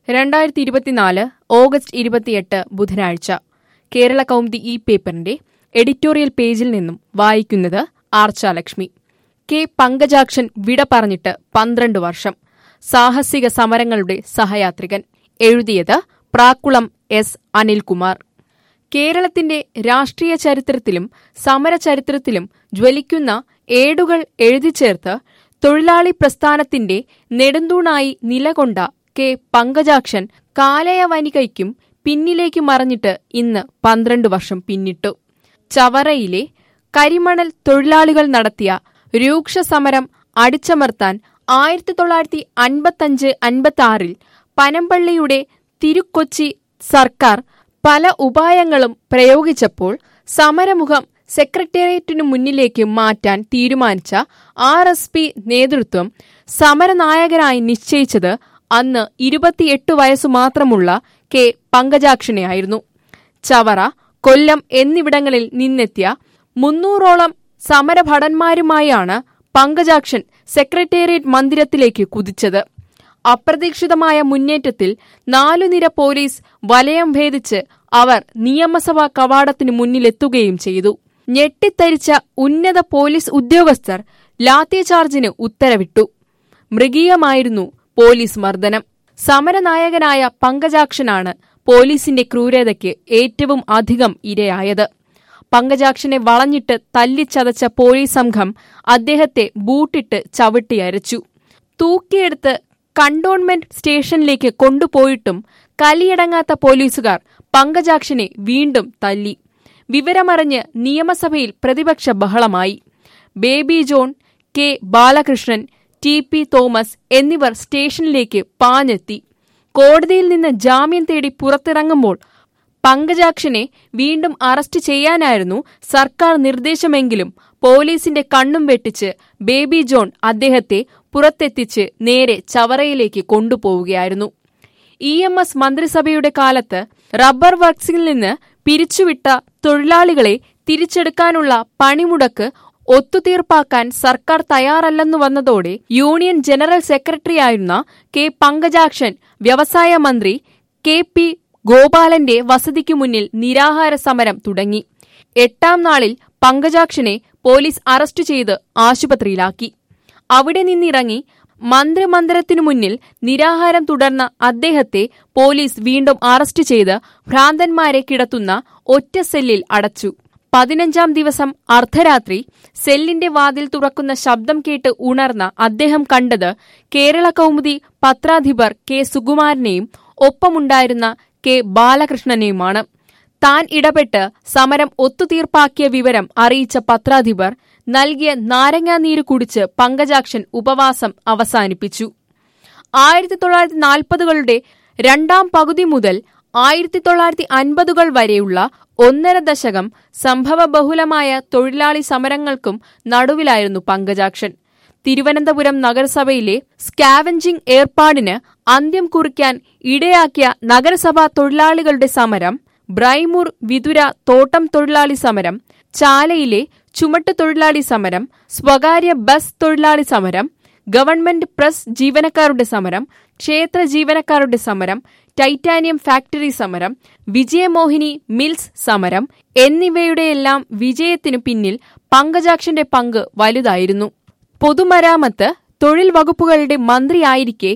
രണ്ടായിരത്തി ഇരുപത്തിനാല് ഓഗസ്റ്റ് ഇരുപത്തിയെട്ട് ബുധനാഴ്ച കേരള കൗമുദി ഈ പേപ്പറിന്റെ എഡിറ്റോറിയൽ പേജിൽ നിന്നും വായിക്കുന്നത് ആർച്ചാലക്ഷ്മി കെ പങ്കജാക്ഷൻ വിട പറഞ്ഞിട്ട് പന്ത്രണ്ട് വർഷം സാഹസിക സമരങ്ങളുടെ സഹയാത്രികൻ എഴുതിയത് പ്രാക്കുളം എസ് അനിൽകുമാർ കേരളത്തിന്റെ രാഷ്ട്രീയ ചരിത്രത്തിലും സമരചരിത്രത്തിലും ജ്വലിക്കുന്ന ഏടുകൾ എഴുതിച്ചേർത്ത് തൊഴിലാളി പ്രസ്ഥാനത്തിന്റെ നെടുന്തൂണായി നിലകൊണ്ട കെ പങ്കജാക്ഷൻ കാലയവനികയ്ക്കും പിന്നിലേക്ക് മറഞ്ഞിട്ട് ഇന്ന് പന്ത്രണ്ട് വർഷം പിന്നിട്ടു ചവറയിലെ കരിമണൽ തൊഴിലാളികൾ നടത്തിയ രൂക്ഷ സമരം അടിച്ചമർത്താൻ ആയിരത്തി തൊള്ളായിരത്തി അൻപത്തഞ്ച് അൻപത്തി ആറിൽ പനമ്പള്ളിയുടെ തിരുക്കൊച്ചി സർക്കാർ പല ഉപായങ്ങളും പ്രയോഗിച്ചപ്പോൾ സമരമുഖം സെക്രട്ടേറിയറ്റിനു മുന്നിലേക്ക് മാറ്റാൻ തീരുമാനിച്ച ആർ എസ് പി നേതൃത്വം സമരനായകനായി നിശ്ചയിച്ചത് അന്ന് ഇരുപത്തിയെട്ട് വയസ്സു മാത്രമുള്ള കെ പങ്കജാക്ഷനെയായിരുന്നു ചവറ കൊല്ലം എന്നിവിടങ്ങളിൽ നിന്നെത്തിയ മുന്നൂറോളം സമരഭടന്മാരുമായാണ് പങ്കജാക്ഷൻ സെക്രട്ടേറിയറ്റ് മന്ദിരത്തിലേക്ക് കുതിച്ചത് അപ്രതീക്ഷിതമായ മുന്നേറ്റത്തിൽ നാലുനിര പോലീസ് വലയം ഭേദിച്ച് അവർ നിയമസഭാ കവാടത്തിനു മുന്നിലെത്തുകയും ചെയ്തു ഞെട്ടിത്തരിച്ച ഉന്നത പോലീസ് ഉദ്യോഗസ്ഥർ ലാത്തിചാർജിന് ഉത്തരവിട്ടു മൃഗീയമായിരുന്നു പോലീസ് മർദ്ദനം സമരനായകനായ പങ്കജാക്ഷനാണ് പോലീസിന്റെ ക്രൂരതയ്ക്ക് ഏറ്റവും അധികം ഇരയായത് പങ്കജാക്ഷനെ വളഞ്ഞിട്ട് തല്ലിച്ചതച്ച പോലീസ് സംഘം അദ്ദേഹത്തെ ബൂട്ടിട്ട് ചവിട്ടിയരച്ചു തൂക്കിയെടുത്ത് കണ്ടോൺമെന്റ് സ്റ്റേഷനിലേക്ക് കൊണ്ടുപോയിട്ടും കലിയടങ്ങാത്ത പോലീസുകാർ പങ്കജാക്ഷനെ വീണ്ടും തല്ലി വിവരമറിഞ്ഞ് നിയമസഭയിൽ പ്രതിപക്ഷ ബഹളമായി Baby John K Balakrishnan T P Thomas എന്നിവർ സ്റ്റേഷനിലേക്ക് പാഞ്ഞെത്തി കോടതിയിൽ നിന്ന് ജാമ്യം തേടി പുറത്തിറങ്ങുമ്പോൾ പങ്കജാക്ഷനെ വീണ്ടും അറസ്റ്റ് ചെയ്യാനായിരുന്നു സർക്കാർ നിർദ്ദേശമെങ്കിലും പോലീസിന്റെ കണ്ണും വെട്ടിച്ച് ബേബി ജോൺ അദ്ദേഹത്തെ പുറത്തെത്തിച്ച് നേരെ ചവറയിലേക്ക് കൊണ്ടുപോവുകയായിരുന്നു ഇ എം എസ് മന്ത്രിസഭയുടെ കാലത്ത് റബ്ബർ വർക്സിൽ നിന്ന് പിരിച്ചുവിട്ട തൊഴിലാളികളെ തിരിച്ചെടുക്കാനുള്ള പണിമുടക്ക് ഒത്തുതീർപ്പാക്കാൻ സർക്കാർ തയ്യാറല്ലെന്നു വന്നതോടെ യൂണിയൻ ജനറൽ സെക്രട്ടറിയായിരുന്ന കെ പങ്കജാക്ഷൻ വ്യവസായ മന്ത്രി കെ പി ഗോപാലന്റെ വസതിക്കു മുന്നിൽ നിരാഹാര സമരം തുടങ്ങി എട്ടാം നാളിൽ പങ്കജാക്ഷനെ പോലീസ് അറസ്റ്റ് ചെയ്ത് ആശുപത്രിയിലാക്കി അവിടെ നിന്നിറങ്ങി മന്ത്രിമന്ദിരത്തിനു മുന്നിൽ നിരാഹാരം തുടർന്ന അദ്ദേഹത്തെ പോലീസ് വീണ്ടും അറസ്റ്റ് ചെയ്ത് ഭ്രാന്തന്മാരെ കിടത്തുന്ന ഒറ്റ സെല്ലിൽ അടച്ചു പതിനഞ്ചാം ദിവസം അർദ്ധരാത്രി സെല്ലിന്റെ വാതിൽ തുറക്കുന്ന ശബ്ദം കേട്ട് ഉണർന്ന അദ്ദേഹം കണ്ടത് കേരള കൗമുദി പത്രാധിപർ കെ സുകുമാരനെയും ഒപ്പമുണ്ടായിരുന്ന കെ ബാലകൃഷ്ണനെയുമാണ് താൻ ഇടപെട്ട് സമരം ഒത്തുതീർപ്പാക്കിയ വിവരം അറിയിച്ച പത്രാധിപർ നൽകിയ നാരങ്ങാനീര് കുടിച്ച് പങ്കജാക്ഷൻ ഉപവാസം അവസാനിപ്പിച്ചു ആയിരത്തി തൊള്ളായിരത്തി നാൽപ്പതുകളുടെ രണ്ടാം പകുതി മുതൽ ആയിരത്തി തൊള്ളായിരത്തി അൻപതുകൾ വരെയുള്ള ഒന്നര ദശകം സംഭവബഹുലമായ തൊഴിലാളി സമരങ്ങൾക്കും നടുവിലായിരുന്നു പങ്കജാക്ഷൻ തിരുവനന്തപുരം നഗരസഭയിലെ സ്കാവഞ്ചിംഗ് ഏർപ്പാടിന് അന്ത്യം കുറിക്കാൻ ഇടയാക്കിയ നഗരസഭാ തൊഴിലാളികളുടെ സമരം ബ്രൈമൂർ വിതുര തോട്ടം തൊഴിലാളി സമരം ചാലയിലെ ചുമട്ട് തൊഴിലാളി സമരം സ്വകാര്യ ബസ് തൊഴിലാളി സമരം ഗവൺമെന്റ് പ്രസ് ജീവനക്കാരുടെ സമരം ക്ഷേത്ര ജീവനക്കാരുടെ സമരം ടൈറ്റാനിയം ഫാക്ടറി സമരം വിജയമോഹിനി മിൽസ് സമരം എന്നിവയുടെയെല്ലാം വിജയത്തിനു പിന്നിൽ പങ്കജാക്ഷന്റെ പങ്ക് വലുതായിരുന്നു പൊതുമരാമത്ത് തൊഴിൽ വകുപ്പുകളുടെ മന്ത്രിയായിരിക്കെ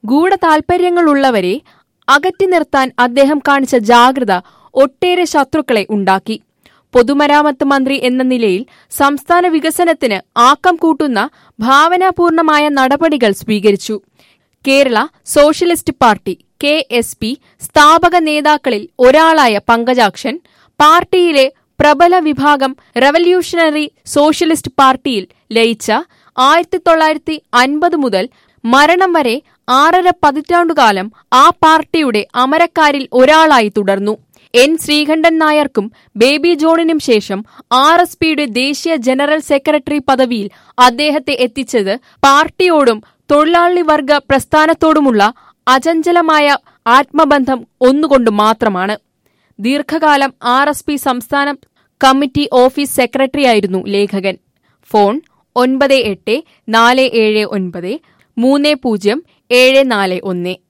ഗൂഢതാൽപര്യങ്ങളുള്ളവരെ അകറ്റി നിർത്താൻ അദ്ദേഹം കാണിച്ച ജാഗ്രത ഒട്ടേറെ ശത്രുക്കളെ ഉണ്ടാക്കി പൊതുമരാമത്ത് മന്ത്രി എന്ന നിലയിൽ സംസ്ഥാന വികസനത്തിന് ആക്കം കൂട്ടുന്ന ഭാവനാപൂർണമായ നടപടികൾ സ്വീകരിച്ചു Kerala socialist party K S P സ്ഥാപക നേതാക്കളിൽ ഒരാളായ പങ്കജാക്ഷൻ പാർട്ടിയിലെ പ്രബല വിഭാഗം റവല്യൂഷണറി സോഷ്യലിസ്റ്റ് പാർട്ടിയിൽ ലയിച്ച ആയിരത്തി തൊള്ളായിരത്തി അൻപത് മുതൽ മരണം വരെ ആറര പതിറ്റാണ്ടുകാലം ആ പാർട്ടിയുടെ അമരക്കാരിൽ ഒരാളായി തുടർന്നു എൻ ശ്രീകണ്ഠൻ നായർക്കും ബേബി ജോണിനും ശേഷം ആർ എസ് പിയുടെ ദേശീയ ജനറൽ സെക്രട്ടറി പദവിയിൽ അദ്ദേഹത്തെ എത്തിച്ചത് പാർട്ടിയോടും തൊഴിലാളി വർഗ പ്രസ്ഥാനത്തോടുമുള്ള അചഞ്ചലമായ ആത്മബന്ധം ഒന്നുകൊണ്ട് മാത്രമാണ് ദീർഘകാലം ആർ എസ് പി സംസ്ഥാന കമ്മിറ്റി ഓഫീസ് സെക്രട്ടറിയായിരുന്നു ലേഖകൻ ഫോൺ ഒൻപത് എട്ട് നാല് ഏഴ് ഒൻപത് മൂന്ന് പൂജ്യം ഏഴ് നാല് ഒന്ന്